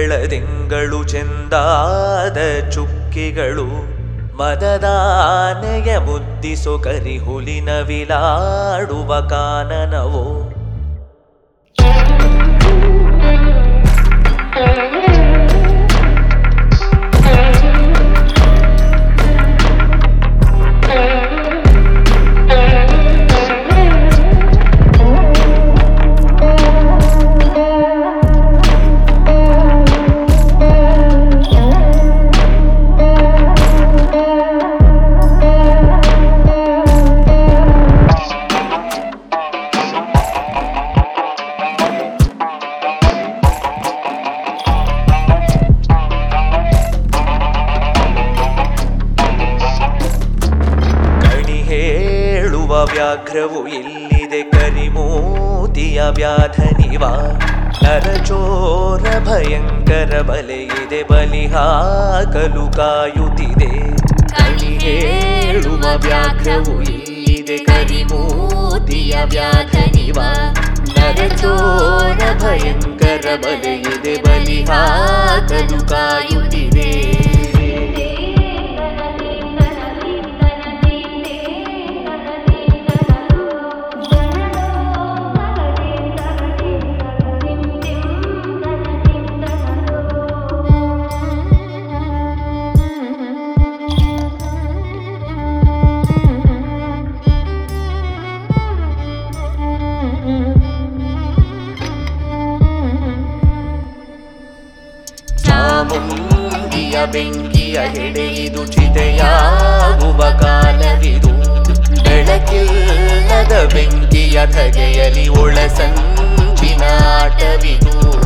ಬೆಳದಿಂಗಳು ಚೆಂದಾದ ಚುಕ್ಕಿಗಳು ಮದದಾನೆಯ ಮುದ್ದಿಸೋ ಕರಿಹುಲಿನ ವಿಲಾಡುವ ಕಾನನವೋ ಕಣಿ ಹೇಳುವ ವ್ಯಾಘ್ರವು ಎಲ್ಲಿದೆ ಕರಿಮೋತಿಯ ವ್ಯಾಧನಿವ ನರಚೋರ ಭಯಂಕರ ಬಲೆಯಿದೆ ಬಲಿ ಹಾಕಲು ಕಾಯುತ್ತಿದೆ ಕಣಿ ಹೇಳುವ ವ್ಯಾಘ್ರವು ಎಲ್ಲಿದೆ ಕರಿಮೋತಿಯ ವ್ಯಾಧನಿವ ನರಚೋರ ಭಯಂಕರ ಬಲೆಯಿದೆ ಬಲಿ ಹಾಕಲು ಕಾಯುತ್ತಿದೆ ಚಾಮುಂಡಿಯ ಬೆಂಕಿಯ ಹೆಡೆಯಿದು ಚಿತೆಯಾಗುವ ಕಾಲವಿದು ಬೆಳಕಿಲ್ಲದ ಬೆಂಕಿಯ ಧಗೆಯಲಿ ಒಳಸಂಚಿನ ಆಟವಿದು